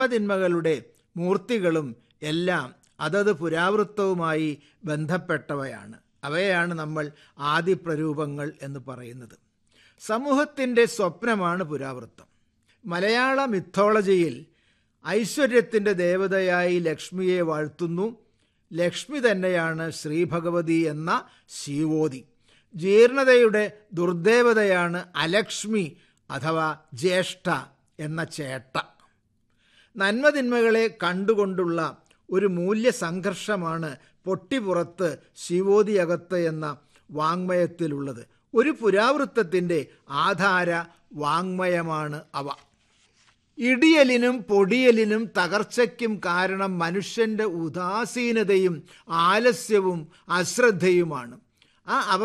തിന്മകളുടെ മൂർത്തികളും എല്ലാം അതത് പുരാവൃത്തവുമായി ബന്ധപ്പെട്ടവയാണ് അവയെയാണ് നമ്മൾ ആദിപ്രരൂപങ്ങൾ എന്ന് പറയുന്നത് സമൂഹത്തിൻ്റെ സ്വപ്നമാണ് പുരാവൃത്തം മലയാള മിത്തോളജിയിൽ ഐശ്വര്യത്തിൻ്റെ ദേവതയായി ലക്ഷ്മിയെ വാഴ്ത്തുന്നു ലക്ഷ്മി തന്നെയാണ് ശ്രീഭഗവതി എന്ന ശിവോതി ജീർണതയുടെ ദുർദേവതയാണ് അലക്ഷ്മി അഥവാ ജ്യേഷ്ഠ എന്ന ചേട്ട നന്മതിന്മകളെ കണ്ടുകൊണ്ടുള്ള ഒരു മൂല്യ സംഘർഷമാണ് പൊട്ടിപ്പുറത്ത് ശിവോതിയകത്ത് എന്ന വാങ്മയത്തിലുള്ളത് ഒരു പുരാവൃത്തത്തിൻ്റെ ആധാര വാങ്മയമാണ് അവ ഇടിയലിനും പൊടിയലിനും തകർച്ചയ്ക്കും കാരണം മനുഷ്യന്റെ ഉദാസീനതയും ആലസ്യവും അശ്രദ്ധയുമാണ് ആ അവ